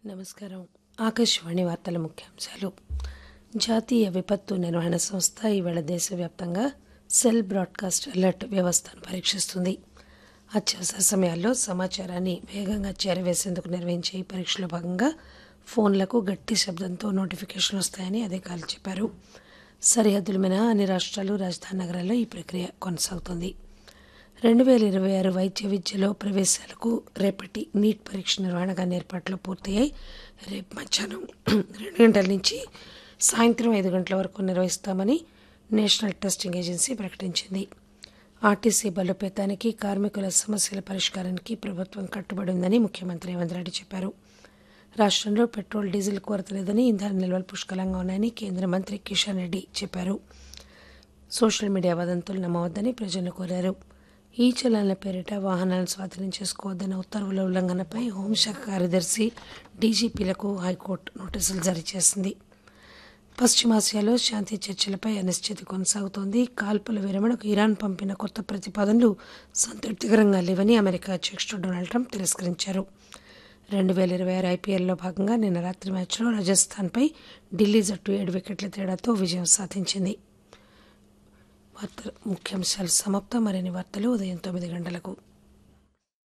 నమస్కారం ఆకాశవాణి వార్తల ముఖ్యాంశాలు జాతీయ విపత్తు నిర్వహణ సంస్థ ఈవేళ దేశవ్యాప్తంగా సెల్ బ్రాడ్కాస్ట్ అలర్ట్ వ్యవస్థను పరీక్షిస్తుంది అత్యవసర సమయాల్లో సమాచారాన్ని వేగంగా చేరవేసేందుకు నిర్వహించే ఈ పరీక్షలో భాగంగా ఫోన్లకు గట్టి శబ్దంతో నోటిఫికేషన్ వస్తాయని అధికారులు చెప్పారు సరిహద్దుల మినహా అన్ని రాష్ట్రాలు రాజధాని నగరాల్లో ఈ ప్రక్రియ కొనసాగుతోంది రెండు వేల ఇరవై ఆరు వైద్య విద్యలో ప్రవేశాలకు రేపటి నీట్ పరీక్ష నిర్వహణగా ఏర్పాట్లు పూర్తయ్యాయి రేపు మధ్యాహ్నం రెండు గంటల నుంచి సాయంత్రం ఐదు గంటల వరకు నిర్వహిస్తామని నేషనల్ టెస్టింగ్ ఏజెన్సీ ప్రకటించింది ఆర్టీసీ బలోపేతానికి కార్మికుల సమస్యల పరిష్కారానికి ప్రభుత్వం కట్టుబడి ఉందని ముఖ్యమంత్రి రేవంత్ రెడ్డి చెప్పారు రాష్ట్రంలో పెట్రోల్ డీజిల్ కొరత లేదని ఇంధన నిల్వలు పుష్కలంగా ఉన్నాయని కేంద్ర మంత్రి కిషన్ రెడ్డి చెప్పారు సోషల్ మీడియా వదంతులు నమ్మవద్దని ప్రజలను కోరారు ఈ చలాన్ల పేరిట వాహనాలను స్వాధీనం చేసుకోవద్దన్న ఉత్తర్వుల ఉల్లంఘనపై హోంశాఖ కార్యదర్శి డీజీపీలకు హైకోర్టు నోటీసులు జారీ చేసింది పశ్చిమాసియాలో శాంతి చర్చలపై అనిశ్చితి కొనసాగుతోంది కాల్పుల విరమణకు ఇరాన్ పంపిన కొత్త ప్రతిపాదనలు సంతృప్తికరంగా లేవని అమెరికా అధ్యక్షుడు డొనాల్డ్ ట్రంప్ తిరస్కరించారు రెండు వేల ఇరవై ఆరు ఐపీఎల్లో భాగంగా నిన్న రాత్రి మ్యాచ్లో రాజస్థాన్పై ఢిల్లీ జట్టు ఏడు వికెట్ల తేడాతో విజయం సాధించింది వార్తల ముఖ్యాంశాలు సమాప్తం మరిన్ని వార్తలు ఉదయం తొమ్మిది గంటలకు